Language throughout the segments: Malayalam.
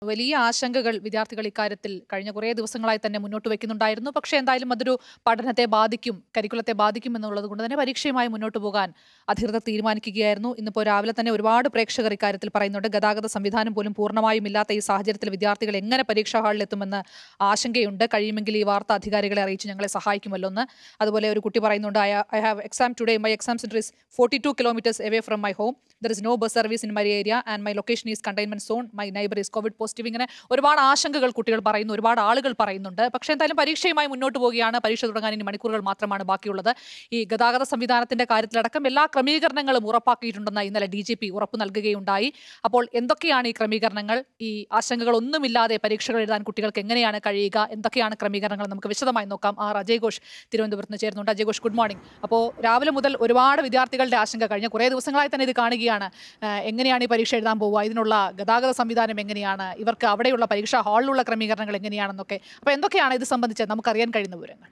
വലിയ ആശങ്കകൾ വിദ്യാർത്ഥികൾ ഇക്കാര്യത്തിൽ കഴിഞ്ഞ കുറേ ദിവസങ്ങളായി തന്നെ മുന്നോട്ട് വെക്കുന്നുണ്ടായിരുന്നു പക്ഷേ എന്തായാലും അതൊരു പഠനത്തെ ബാധിക്കും കരിക്കുലത്തെ ബാധിക്കും എന്നുള്ളത് കൊണ്ട് തന്നെ പരീക്ഷയുമായി മുന്നോട്ട് പോകാൻ അധികൃതർ തീരുമാനിക്കുകയായിരുന്നു ഇന്നിപ്പോൾ രാവിലെ തന്നെ ഒരുപാട് പ്രേക്ഷകർ ഇക്കാര്യത്തിൽ പറയുന്നുണ്ട് ഗതാഗത സംവിധാനം പോലും പൂർണ്ണമായും ഇല്ലാത്ത ഈ സാഹചര്യത്തിൽ വിദ്യാർത്ഥികൾ എങ്ങനെ പരീക്ഷാ ഹാളിൽ എത്തുമെന്ന് ആശങ്കയുണ്ട് കഴിയുമെങ്കിൽ ഈ വാർത്ത അധികാരികളെ അറിയിച്ച് ഞങ്ങളെ സഹായിക്കുമല്ലോ എന്ന് അതുപോലെ ഒരു കുട്ടി പറയുന്നുണ്ട് I have exam today my exam centre is forty two kilometres away from my home there is no bus service in my area and my location is containment zone my neighbour is covid positive ഇങ്ങനെ ഒരുപാട് ആശങ്കകൾ കുട്ടികൾ പറയുന്നു ഒരുപാട് ആളുകൾ പറയുന്നുണ്ട് പക്ഷേ എന്തായാലും പരീക്ഷയുമായി മുന്നോട്ട് പോവുകയാണ് പരീക്ഷ തുടങ്ങാൻ ഇനി മണിക്കൂറുകൾ മാത്രമാണ് ബാക്കിയുള്ളത് ഈ ഗതാഗത സംവിധാനത്തിന്റെ കാര്യത്തിലടക്കം എല്ലാ ക്രമീകരണങ്ങളും ഉറപ്പാക്കിയിട്ടുണ്ടെന്ന് ഇന്നലെ ഡി ജി പി ഉറപ്പ് നൽകുകയുണ്ടായി അപ്പോൾ എന്തൊക്കെയാണ് ഈ ക്രമീകരണങ്ങൾ ഈ ആശങ്കകളൊന്നുമില്ലാതെ പരീക്ഷകൾ എഴുതാൻ കുട്ടികൾക്ക് എങ്ങനെയാണ് കഴിയുക എന്തൊക്കെയാണ് ക്രമീകരണങ്ങൾ നമുക്ക് വിശദമായി നോക്കാം ആർ അജയ് ഘോഷ് തിരുവനന്തപുരത്ത് നിന്ന് ചേരുന്നുണ്ട് അജയ് ഘോഷ് ഗുഡ് മോർണിംഗ് അപ്പോൾ രാവിലെ മുതൽ ഒരുപാട് വിദ്യാർത്ഥികളുടെ ആശങ്ക കഴിഞ്ഞ കുറേ ദിവസങ്ങളായി തന്നെ ഇത് കാണുകയാണ് ഏഹ് എങ്ങനെയാണ് ഈ പരീക്ഷ എഴുതാൻ പോവുക ഇതിനുള്ള ഗതാഗത സംവിധാനം എങ്ങനെയാണ് ഇവർക്ക് അവിടെയുള്ള പരീക്ഷാ ഹാളിലുള്ള ക്രമീകരണങ്ങൾ എങ്ങനെയാണെന്നൊക്കെ അപ്പോൾ എന്തൊക്കെയാണ് ഇത് സംബന്ധിച്ച് നമുക്കറിയാൻ കഴിയുന്ന വിവരങ്ങൾ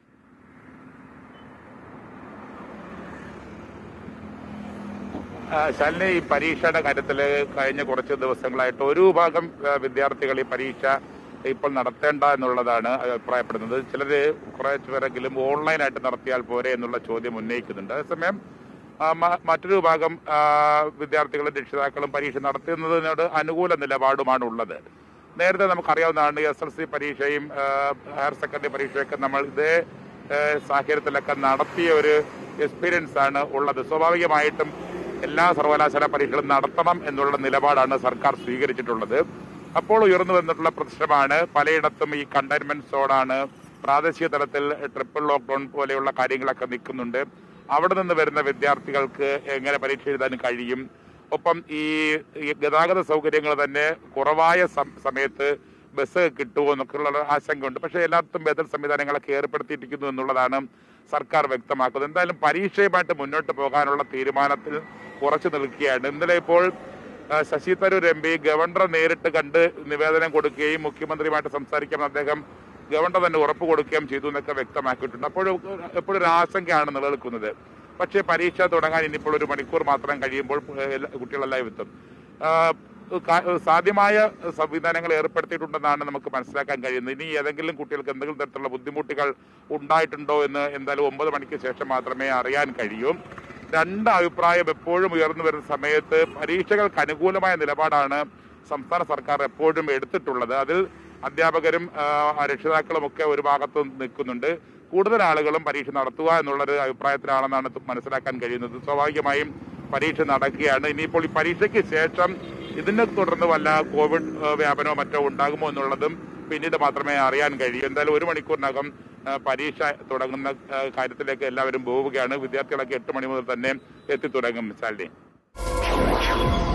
ആ, ശാലിനി ഈ പരീക്ഷയുടെ കാര്യത്തിൽ കഴിഞ്ഞ കുറച്ച് ദിവസങ്ങളായിട്ട് ഒരു വിഭാഗം ആ, വിദ്യാർത്ഥികൾ ഈ പരീക്ഷ ഇപ്പോൾ നടത്തേണ്ട എന്നുള്ളതാണ് അഭിപ്രായപ്പെടുന്നത് ചിലര് കുറച്ച് പേരെങ്കിലും ഓൺലൈനായിട്ട് നടത്തിയാൽ പോരെ എന്നുള്ള ചോദ്യം ഉന്നയിക്കുന്നുണ്ട് അതേസമയം ആ, മ- മറ്റൊരു വിഭാഗം ആ, വിദ്യാർത്ഥികളും രക്ഷിതാക്കളും പരീക്ഷ നടത്തുന്നതിനോട് അനുകൂല നിലപാടുമാണ് ഉള്ളത് നേരത്തെ നമുക്കറിയാവുന്നതാണ് എസ് എൽ സി പരീക്ഷയും ആ, ഹയർ സെക്കൻഡറി പരീക്ഷയൊക്കെ നമ്മൾ ഇതേ ആ, സാഹചര്യത്തിലൊക്കെ നടത്തിയ ഒരു എക്സ്പീരിയൻസ് ആണ് ഉള്ളത് സ്വാഭാവികമായിട്ടും എല്ലാ സർവകലാശാല പരീക്ഷകളും നടത്തണം എന്നുള്ള നിലപാടാണ് സർക്കാർ സ്വീകരിച്ചിട്ടുള്ളത് അപ്പോൾ ഉയർന്നു വന്നിട്ടുള്ള പ്രശ്നമാണ് പലയിടത്തും ഈ കണ്ടെയ്ൻമെന്റ് സോണാണ് പ്രാദേശിക തലത്തിൽ ട്രിപ്പിൾ ലോക്ക്ഡൌൺ പോലെയുള്ള കാര്യങ്ങളൊക്കെ നിൽക്കുന്നുണ്ട് അവിടെ നിന്ന് വരുന്ന വിദ്യാർത്ഥികൾക്ക് എങ്ങനെ പരീക്ഷ എഴുതാൻ കഴിയും ഒപ്പം ഈ ഈ ഗതാഗത സൗകര്യങ്ങൾ തന്നെ കുറവായ സം- സമയത്ത് ബസ് കിട്ടുമോ എന്നൊക്കെയുള്ള ആശങ്കയുണ്ട് പക്ഷേ എല്ലായിടത്തും ബദൽ സംവിധാനങ്ങളൊക്കെ ഏർപ്പെടുത്തിയിരിക്കുന്നു എന്നുള്ളതാണ് സർക്കാർ വ്യക്തമാക്കുന്നത് എന്തായാലും പരീക്ഷയുമായിട്ട് മുന്നോട്ട് പോകാനുള്ള തീരുമാനത്തിൽ ഉറച്ചു നിൽക്കുകയാണ് ഇന്നലെ ഇപ്പോൾ ആ, ശശി തരൂർ എം പി ഗവർണറെ നേരിട്ട് കണ്ട് നിവേദനം കൊടുക്കുകയും മുഖ്യമന്ത്രിയുമായിട്ട് സംസാരിക്കാൻ അദ്ദേഹം ഗവർണർ തന്നെ ഉറപ്പ് കൊടുക്കുകയും ചെയ്തു എന്നൊക്കെ വ്യക്തമാക്കിയിട്ടുണ്ട് അപ്പോഴും എപ്പോഴും ഒരു ആശങ്കയാണ് നിലനിൽക്കുന്നത് പക്ഷേ പരീക്ഷ തുടങ്ങാൻ ഇനിയിപ്പോൾ ഒരു മണിക്കൂർ മാത്രം കഴിയുമ്പോൾ എല്ലാ- കുട്ടികളെല്ലാം എത്തും ആ, കാ- സാധ്യമായ സംവിധാനങ്ങൾ ഏർപ്പെടുത്തിയിട്ടുണ്ടെന്നാണ് നമുക്ക് മനസ്സിലാക്കാൻ കഴിയുന്നത് ഇനി ഏതെങ്കിലും കുട്ടികൾക്ക് എന്തെങ്കിലും തരത്തിലുള്ള ബുദ്ധിമുട്ടുകൾ ഉണ്ടായിട്ടുണ്ടോ എന്ന് എന്തായാലും ഒമ്പത് മണിക്ക് ശേഷം മാത്രമേ അറിയാൻ കഴിയൂ രണ്ട് അഭിപ്രായം എപ്പോഴും ഉയർന്നു വരുന്ന സമയത്ത് പരീക്ഷകൾക്ക് അനുകൂലമായ നിലപാടാണ് സംസ്ഥാന സർക്കാർ എപ്പോഴും എടുത്തിട്ടുള്ളത് അതിൽ അധ്യാപകരും ആ, രക്ഷിതാക്കളും ഒക്കെ ഒരു ഭാഗത്ത് നിൽക്കുന്നുണ്ട് കൂടുതൽ ആളുകളും പരീക്ഷ നടത്തുക എന്നുള്ളൊരു അഭിപ്രായത്തിലാണെന്നാണ് ത- മനസ്സിലാക്കാൻ കഴിയുന്നത് സ്വാഭാവികമായും പരീക്ഷ നടക്കുകയാണ് ഇനിയിപ്പോൾ ഈ പരീക്ഷയ്ക്ക് ശേഷം ഇതിനെ തുടർന്ന് വല്ല കോവിഡ് ആ, വ്യാപനമോ മറ്റോ ഉണ്ടാകുമോ എന്നുള്ളതും പിന്നീട് മാത്രമേ അറിയാൻ കഴിയൂ എന്തായാലും ഒരു മണിക്കൂറിനകം ആ, പരീക്ഷ തുടങ്ങുന്ന ആ, കാര്യത്തിലേക്ക് എല്ലാവരും പോവുകയാണ് വിദ്യാർത്ഥികളൊക്കെ എട്ട് മണി മുതൽ തന്നെ എത്തിത്തുടങ്ങും ശാലിനി